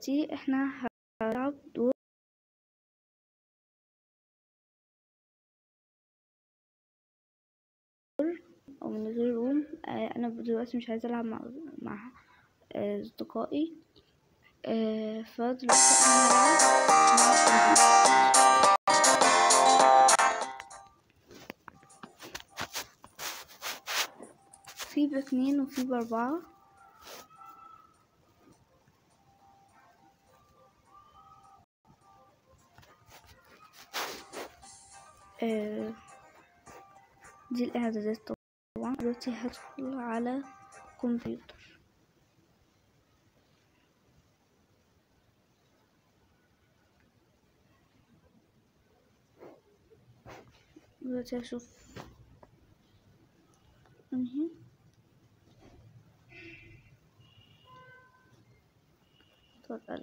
دلوقتي احنا هنلعب دور او من غير روم آه انا دلوقتي مش عايزه العب مع مع آه، اصدقائي آه فدلوقتي انا هلعب مع في باتنين وفي باربعة آه، دي الاعدادات طبعا دلوقتي هدخل على كمبيوتر دلوقتي هشوف انهي اتفضل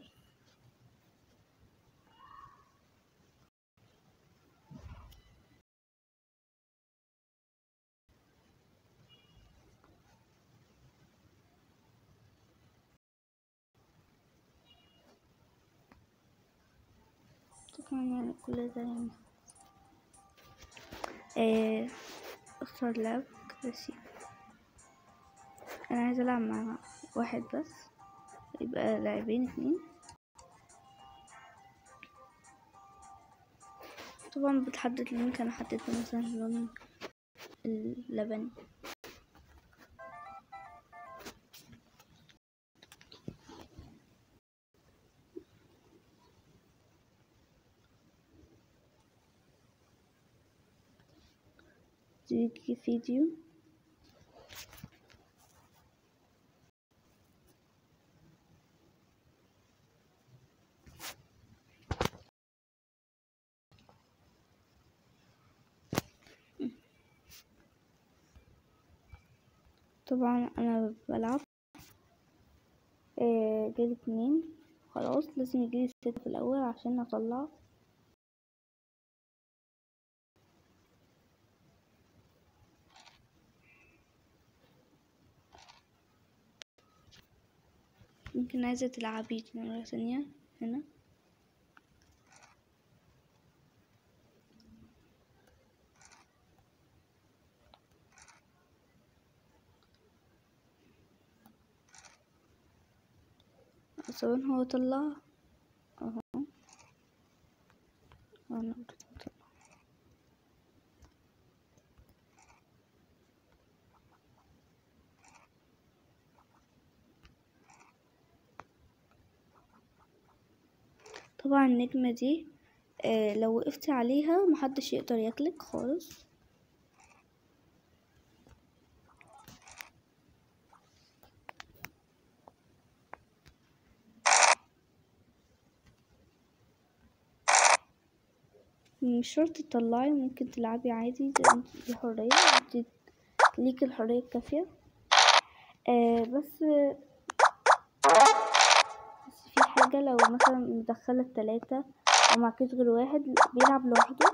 طبعا يعني كل ده يعني آه، اختار لعب كلاسيك انا عايزه العب مع واحد بس يبقى لاعبين اتنين طبعا بتحدد اللون انا حددت مثلا اللون اللبني تيجي فيديو طبعا انا بلعب آه، جالي اتنين خلاص لازم يجيلي ستة في الاول عشان اطلع ممكن عايزة تلعبي مرة ثانية هنا سواء هو طلع اهو انا قلت طلع طبعا النجمة دي آه لو وقفتي عليها محدش يقدر ياكلك خالص مش شرط تطلعي ممكن تلعبي عادي دي, دي حرية دي ليك الحرية الكافية آه بس بس في حاجة لو مثلا مدخلة التلاتة أو معكيش غير واحد بيلعب لوحده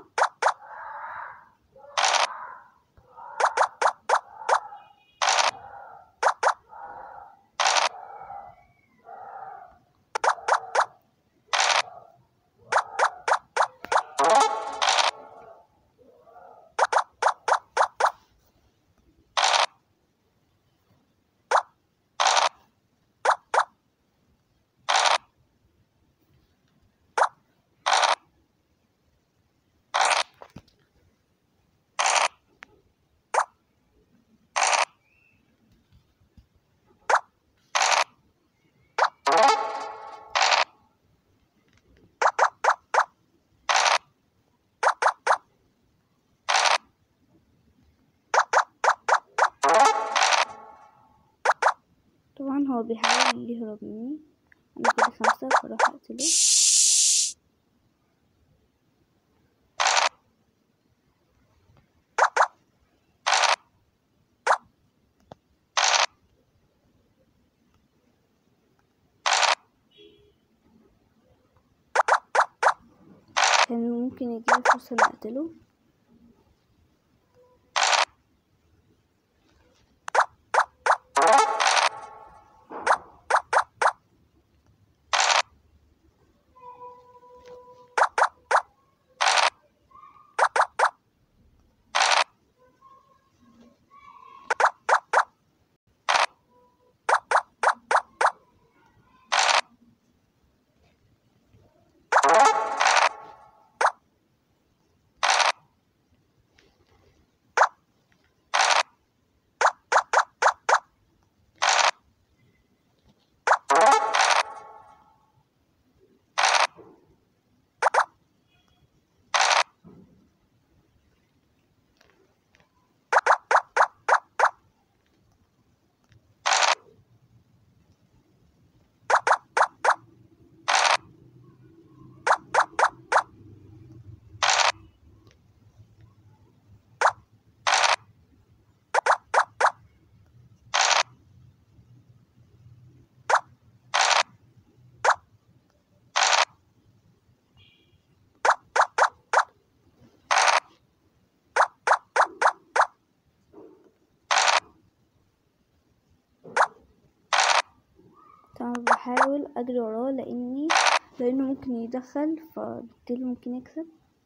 طبعا هو بيحاول يهرب مني انا كده خمسة فراح اقتله كان ممكن يجيلي فرصة اني اقتله طبعا بحاول اجري وراه لاني لانه ممكن يدخل فبالتالي ممكن يكسب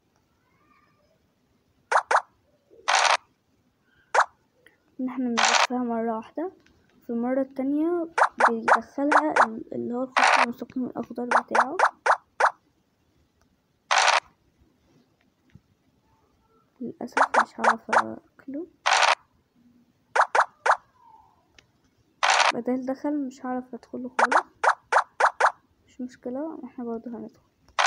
ان احنا ندخلها مرة واحدة في المرة التانية بيدخلها ال- اللي هو الخط المستقيم الاخضر بتاعه للأسف مش هعرف اكله بدل دخل مش هعرف ادخله خالص مش مشكلة احنا برضه هندخل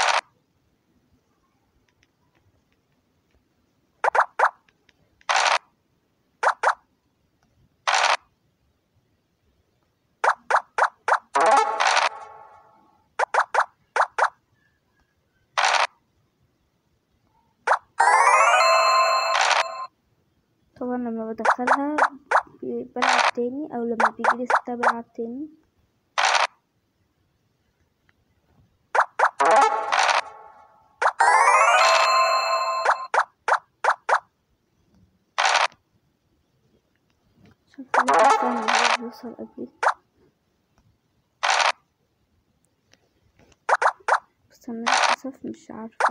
طبعا لما بدخلها ب- بلعب تاني او لما بيجيلي ستة بلعب تاني عشان في واحد فعلا هو بيوصل قبلي بس انا للأسف مش عارفة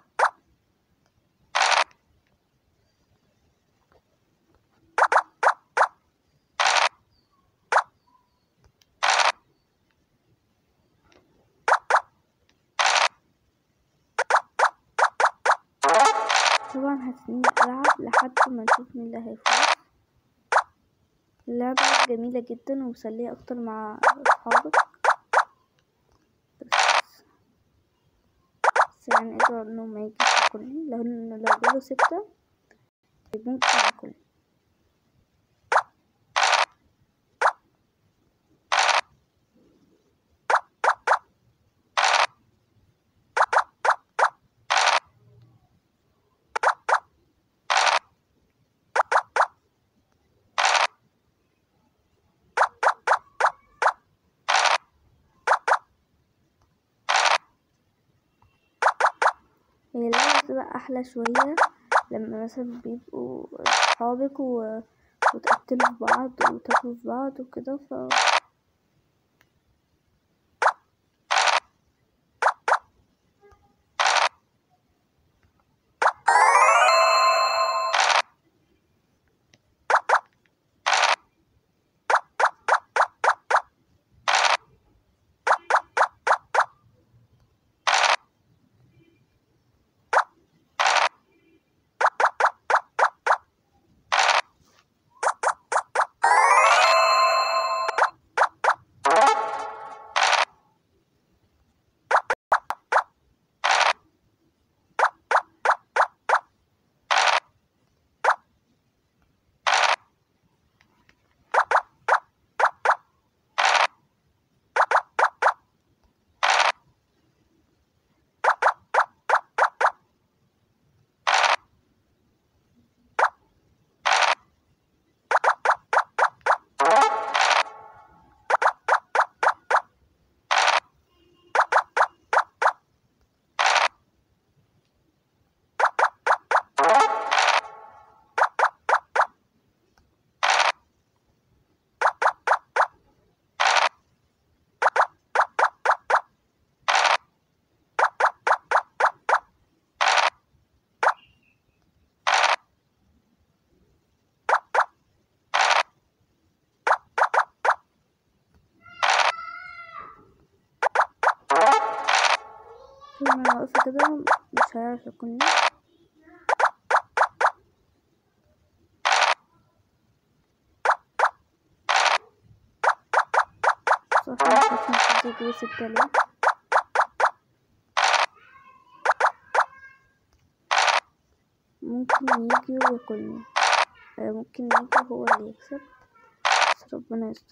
طبعا هتني ألعب لحد ما نشوف مين اللي هيفوز اللعبة جميلة جدا ومسلية أكتر مع أصحابك بس بس يعني ادعوا إنه ما يجيش ياكلني لو لو جاله ستة ممكن ياكلني هي اللعبة بتبقى أحلى شوية لما مثلا بيبقوا صحابك و... وتقتلوا في بعض وتاكلوا في بعض وكده ف طول ما انا واقفة كده مش هيعرف ياكلني صراحة مش عارفة حد يجيب ستة ليه ممكن يجي وياكلني آه، ممكن يجي هو اللي يكسب بس ربنا يستر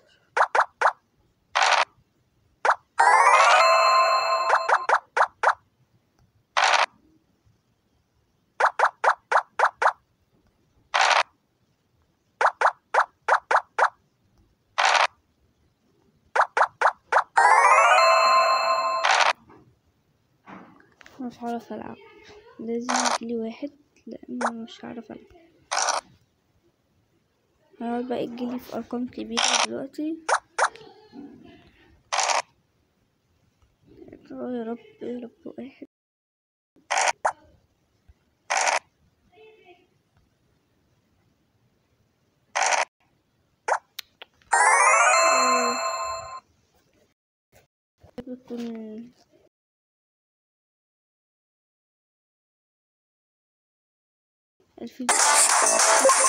مش هعرف العب لازم يجيلي واحد لان مش هعرف العب هقعد بقى يجيلي في ارقام كبيرة دلوقتي اه يا رب يا رب واحد آه. بيكون الفيديو